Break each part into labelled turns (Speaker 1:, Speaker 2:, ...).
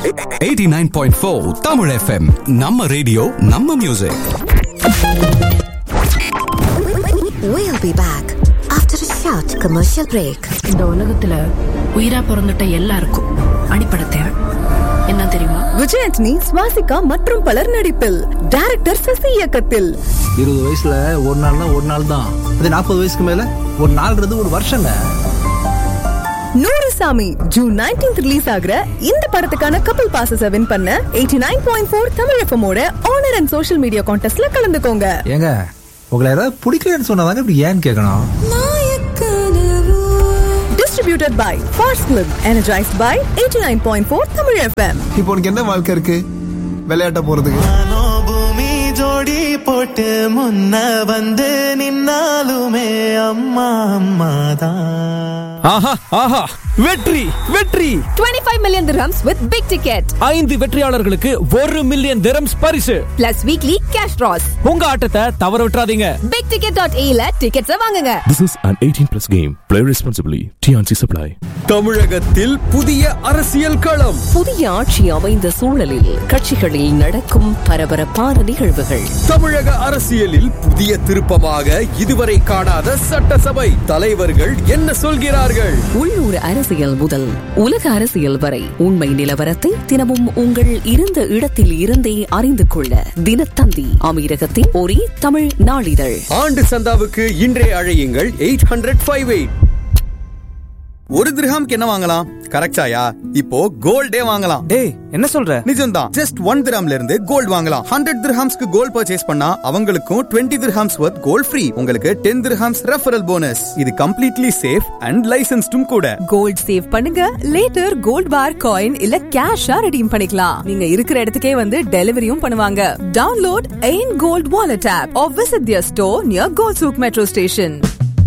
Speaker 1: 89.4 Tamil FM நம்ம radio நம்ம music
Speaker 2: We'll be back after a short commercial break.
Speaker 3: இந்த உலகத்துல உயிரா பிறந்துட்ட எல்லாருக்கும் அடிப்படை தேவை என்ன தெரியுமா
Speaker 4: விஜயத்னி ஸ்வாசிகா மற்றும் பலர் நடிப்பில் டைரக்டர் சசி இயக்கத்தில்
Speaker 5: இருபது வயசுல ஒரு நாள்னா ஒரு நாள் தான் அது நாற்பது வயசுக்கு மேல ஒரு நாள்ன்றது ஒரு வருஷங்க
Speaker 4: நூறு சாமி ஜூன் 19th ரிலீஸ் ஆகுற இந்த படத்துக்கான கப்பல் பாசஸ் வின் பண்ண 89.4 நைன் பாயிண்ட் ஃபோர் தமிழ் எஃப்எமோட ஆனர் அண்ட் சோஷியல் மீடியா கான்டெஸ்ட்ல கலந்துக்கோங்க
Speaker 5: ஏங்க உங்களை ஏதாவது பிடிக்கலன்னு சொன்னாதாங்க இப்படி ஏன்னு கேட்கணும்
Speaker 4: distributed by fast clip energised by 89.4 nine point four Tamil FM
Speaker 6: இப்போ உனக்கு என்ன வாழ்க்கை இருக்கு விளையாட்ட போறதுக்கு
Speaker 7: நானோ பூமி ஜோடி போட்டு முன்ன வந்து நின்னாலுமே அம்மா அம்மா தான்
Speaker 8: ஆஹா ஆஹா வெற்றி வெற்றி
Speaker 9: 25 million dirhams with big ticket
Speaker 8: ஐந்து வெற்றியாளர்களுக்கு ஒரு மில்லியன் திரம்ஸ் பரிசு
Speaker 9: plus weekly cash draws.
Speaker 8: உங்க ஆட்டத்தை தவற விட்டுறாதீங்க
Speaker 9: bigticket.ae ல tickets வாங்குங்க.
Speaker 10: This is an 18 plus game. Play responsibly. TNC Supply.
Speaker 1: தமிழகத்தில் புதிய அரசியல் களம்
Speaker 3: புதிய ஆட்சி அமைந்த சூழலில் கட்சிகளில் நடக்கும் பரபரப்பான நிகழ்வுகள்
Speaker 1: தமிழக அரசியலில் புதிய திருப்பமாக இதுவரை காணாத சட்டசபை தலைவர்கள் என்ன சொல்கிறார்கள்
Speaker 3: உள்ளூர் அரசியல் முதல் உலக அரசியல் வரை உண்மை நிலவரத்தை தினமும் உங்கள் இருந்த இடத்தில் இருந்தே அறிந்து கொள்ள தினத்தந்தி அமீரகத்தின் ஒரே தமிழ் நாளிதழ்
Speaker 1: ஆண்டு சந்தாவுக்கு இன்றே அழையுங்கள் எயிட் ஹண்ட்ரட் ஃபைவ் எயிட் ஒரு திரஹாம்க்கு என்ன வாங்கலாம் கரெக்டாயா இப்போ கோல்டே வாங்கலாம்
Speaker 8: டேய் என்ன சொல்ற
Speaker 1: நிஜம்தான் ஜஸ்ட் ஒன் திரம்ல இருந்து கோல்ட் வாங்கலாம் ஹண்ட்ரட் திரஹாம்ஸ்க்கு கோல்ட் பர்ச்சேஸ் பண்ணா அவங்களுக்கும் twenty dirhams worth gold free உங்களுக்கு டென் திரஹாம்ஸ் ரெஃபரல் போனஸ் இது கம்ப்ளீட்லி சேஃப் அண்ட் லைசன்ஸ்டும் கூட
Speaker 4: கோல்ட் சேவ் பண்ணுங்க லேட்டர் கோல்ட் பார் காயின் இல்ல கேஷா ரெடீம் பண்ணிக்கலாம் நீங்க இருக்கிற இடத்துக்கே வந்து டெலிவரியும் பண்ணுவாங்க டவுன்லோட் எயின் gold wallet app or visit their store near gold souk metro station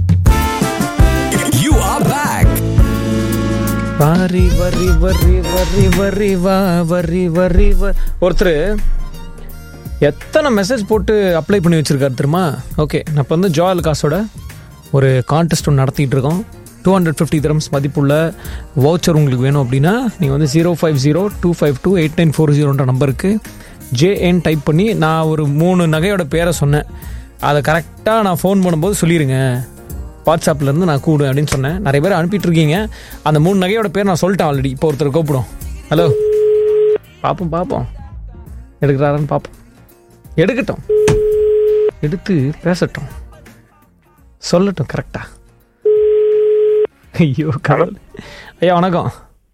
Speaker 1: you are back
Speaker 8: வரி வரி வரி வரி வரி வா வரி வரி வ ஒருத்தர் எத்தனை மெசேஜ் போட்டு அப்ளை பண்ணி வச்சிருக்காரு தெரியுமா ஓகே நான் இப்போ வந்து ஜோயல் காசோட ஒரு கான்டெஸ்ட் ஒன்று நடத்திட்டு இருக்கோம் டூ ஹண்ட்ரட் ஃபிஃப்டி திரம்ஸ் மதிப்புள்ள வவுச்சர் உங்களுக்கு வேணும் அப்படின்னா நீங்கள் வந்து zero five zero two five two eight nine four ஜீரோன்ற நம்பருக்கு ஜேஎன் டைப் பண்ணி நான் ஒரு மூணு நகையோட பேரை சொன்னேன் அதை கரெக்டாக நான் ஃபோன் பண்ணும்போது சொல்லிடுங்க வாட்ஸ்அப்ல இருந்து நான் கூடு அப்படின்னு சொன்னேன் நிறைய பேர் அனுப்பிட்டு இருக்கீங்க அந்த மூணு நகையோட பேர் நான் சொல்லிட்டேன் ஆல்ரெடி இப்போ ஒருத்தர் கூப்பிடும் ஹலோ பார்ப்போம் பார்ப்போம் எடுக்கிறாரான்னு பார்ப்போம் எடுக்கட்டும் எடுத்து பேசட்டும் சொல்லட்டும் கரெக்டா ஐயோ கடவுள் ஐயா வணக்கம்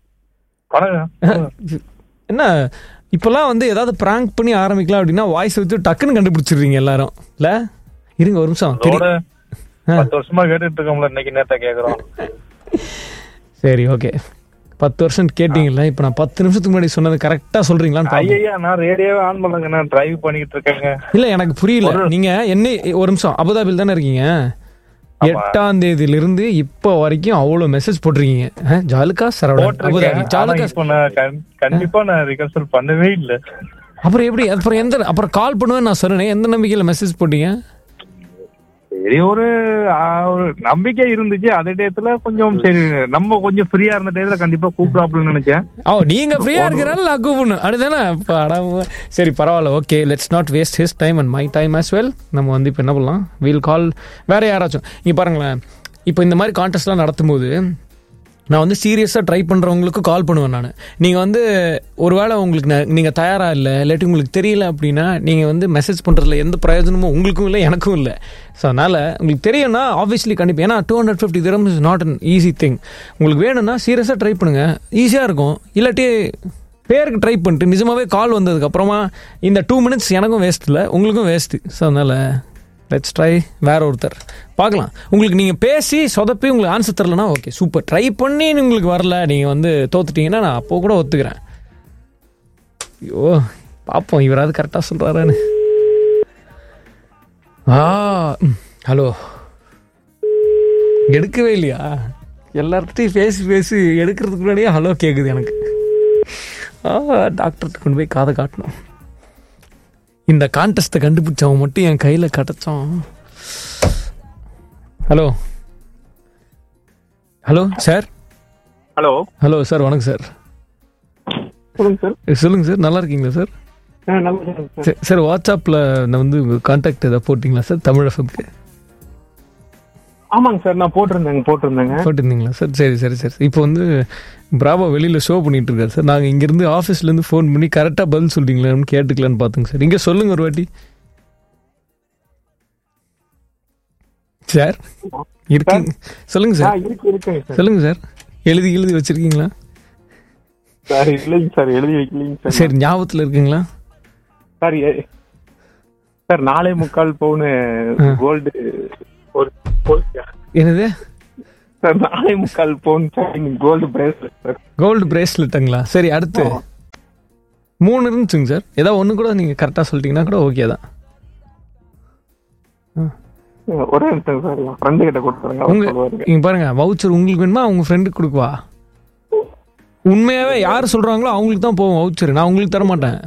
Speaker 8: என்ன இப்போல்லாம் வந்து ஏதாவது ப்ராங்க் பண்ணி ஆரம்பிக்கலாம் அப்படின்னா வாய்ஸ் வச்சு டக்குன்னு கண்டுபிடிச்சிடுறீங்க எல்லாரும் இல்ல இருங்க ஒரு நிமிஷம் தெரியும்
Speaker 11: பத்து வருஷமா கேட்டுட்டு இருக்கோம்ல இன்னைக்கு நேத்த கேக்குறோம்
Speaker 8: சரி ஓகே பத்து வருஷம் கேட்டீங்கல்ல இப்போ நான் பத்து நிமிஷத்துக்கு முன்னாடி சொன்னது கரெக்டா சொல்றீங்களான்னு பாப்போம்.
Speaker 11: ஐயா நான் ரேடியோவே ஆன் பண்ணுங்க நான் டிரைவ் பண்ணிட்டு இருக்கேங்க
Speaker 8: இல்ல எனக்கு புரியல நீங்க என்ன ஒரு நிமிஷம் அபுதாபில் தானே இருக்கீங்க எட்டாம் தேதியில இருந்து இப்போ வரைக்கும் அவ்வளவு மெசேஜ் போட்டிருக்கீங்க அஹ், ஜாலுகா சரவணன் அபுதாபி
Speaker 11: போட்டிருக்கேன் ஆனா
Speaker 8: ஜாலுகா
Speaker 11: இப்ப நான் கண்- கண்டிப்பா நான் ரிகர்சல் பண்ணவே இல்ல
Speaker 8: அப்புறம் எப்படி அப்புறம் எந்த அப்புறம் கால் பண்ணுவேன் நான் சொன்னேன் எந்த நம்பிக்கையில மெசேஜ் போட்டீங்க
Speaker 11: சரி ஒரு ஆ, ஒரு நம்பிக்கை இருந்துச்சு அதே டயத்துல கொஞ்சம் சரி நம்ம கொஞ்சம் ஃப்ரீயா இருந்த டயத்துல கண்டிப்பா கூப்பிடாப்லன்னு நினைச்சேன்
Speaker 8: ஓ நீங்க ஃப்ரீயா இருக்கிறனால நான் கூப்பிடணும் அப்படிதானே அப்ப அட, சரி பரவாயில்ல okay let's not waste his time and my time as well நம்ம வந்து இப்போ என்ன பண்ணலாம் வீல் கால் வேற யாராச்சும் இங்க பாருங்களேன் இப்போ இந்த மாதிரி கான்டெஸ்ட்லாம் நடத்தும்போது நான் வந்து சீரியஸாக ட்ரை பண்ணுறவங்களுக்கு கால் பண்ணுவேன் நான் நீங்கள் வந்து ஒருவேளை உங்களுக்கு ந- நீங்கள் தயாராக இல்லை இல்லாட்டி உங்களுக்கு தெரியல அப்படின்னா நீங்கள் வந்து மெசேஜ் பண்ணுறதுல எந்த பிரயோஜனமும் உங்களுக்கும் இல்லை எனக்கும் இல்லை ஸோ அதனால் உங்களுக்கு தெரியும்னா ஆப்வியஸ்லி கண்டிப்பாக ஏன்னா two hundred fifty dirham is not an easy thing உங்களுக்கு வேணும்னா சீரியஸாக ட்ரை பண்ணுங்கள் ஈஸியாக இருக்கும் இல்லாட்டி பேருக்கு ட்ரை பண்ணிட்டு நிஜமாவே கால் வந்ததுக்கு அப்புறமா இந்த டூ மினிட்ஸ் எனக்கும் வேஸ்ட் இல்லை உங்களுக்கும் வேஸ்ட்டு ஸோ அதனால் லெட்ஸ் ட்ரை வேற ஒருத்தர் பார்க்கலாம் உங்களுக்கு நீங்கள் பேசி சொதப்பி உங்களுக்கு ஆன்சர் தரலனா ஓகே சூப்பர் ட்ரை பண்ணி உங்களுக்கு வரல நீங்கள் வந்து தோத்துட்டீங்கன்னா நான் அப்போ கூட ஒத்துக்கிறேன் ஐயோ பார்ப்போம் இவராது கரெக்டாக சொல்கிறாரான்னு ஆ ஹலோ எடுக்கவே இல்லையா எல்லார்கிட்டையும் பேசி பேசி எடுக்கிறதுக்கு முன்னாடியே ஹலோ கேட்குது எனக்கு ஆ டாக்டர்கிட்ட கொண்டு போய் காதை காட்டணும் இந்த கான்டெஸ்ட்டை கண்டுபிடிச்சவன் மட்டும் என் கையில் கிடச்சான் hello hello sir
Speaker 11: hello
Speaker 8: hello sir வணக்கம் சார்
Speaker 11: சொல்லுங்க சார்
Speaker 8: சொல்லுங்க சார் நல்லா இருக்கீங்களா சார்
Speaker 11: ஆ, நல்லா இருக்கேன் சார்
Speaker 8: சரி, சார் வாட்ஸ்அப்பில் நான் வந்து கான்டாக்ட் ஏதாவது போட்டிங்களா சார் தமிழ் எஃப்எம்க்கு
Speaker 11: ஆமாங்க சார் நான் போட்டிருந்தேங்க போட்டிருந்தேங்க
Speaker 8: போட்டிருந்தீங்களா சார் சரி சரி சரி இப்போ வந்து பிராபா வெளியில் ஷோ பண்ணிட்டு இருக்காரு சார் நாங்கள் இங்கேருந்து ஆஃபீஸ்லேருந்து ஃபோன் பண்ணி கரெக்டாக பதில் சொல்றீங்களான்னு கேட்டுக்கலான்னு பார்த்துங்க சார் இங்கே சொல்லுங்க ஒரு வாட்டி சார் இருக்கீங்க சொல்லுங்க
Speaker 11: ஆ,
Speaker 8: சார்
Speaker 11: இருக்கு இருக்குங்க சார்
Speaker 8: சொல்லுங்க சார் எழுதி எழுதி வச்சிருக்கீங்களா
Speaker 11: சார் இல்லைங்க சார் எழுதி வைக்கலைங்க சார்
Speaker 8: சரி ஞாபகத்தில் இருக்குங்களா
Speaker 11: சார் ஏ- சார் நாலே முக்கால் பவுனு கோல்டு ஒரு ஒரு-
Speaker 8: என்னது
Speaker 11: சார் நாலே முக்கால் பவுன் கோல்டு பிரேஸ்லெட் சார்
Speaker 8: கோல்டு பிரேஸ்லெட்டுங்களா சரி அடுத்து மூணு இருந்துச்சுங்க சார் ஏதாவது ஒன்று கூட நீங்கள் கரெக்டாக சொல்லிட்டீங்கன்னா கூட ஓகே தான்
Speaker 11: ஒரே நிமிஷம் சார் என் ஃப்ரெண்டு கிட்ட கொடுத்துருங்க அவர்
Speaker 8: உங்க
Speaker 11: சொல்லுவாருங்க
Speaker 8: இங்க பாருங்க வவுச்சர் உங்களுக்கு வேணுமா உங்க ஃப்ரெண்டுக்கு கொடுக்குவா உண்மையாவே யார் சொல்றாங்களோ அவங்களுக்கு தான் போகும் வவுச்சர் நான் உங்களுக்கு தர மாட்டேன்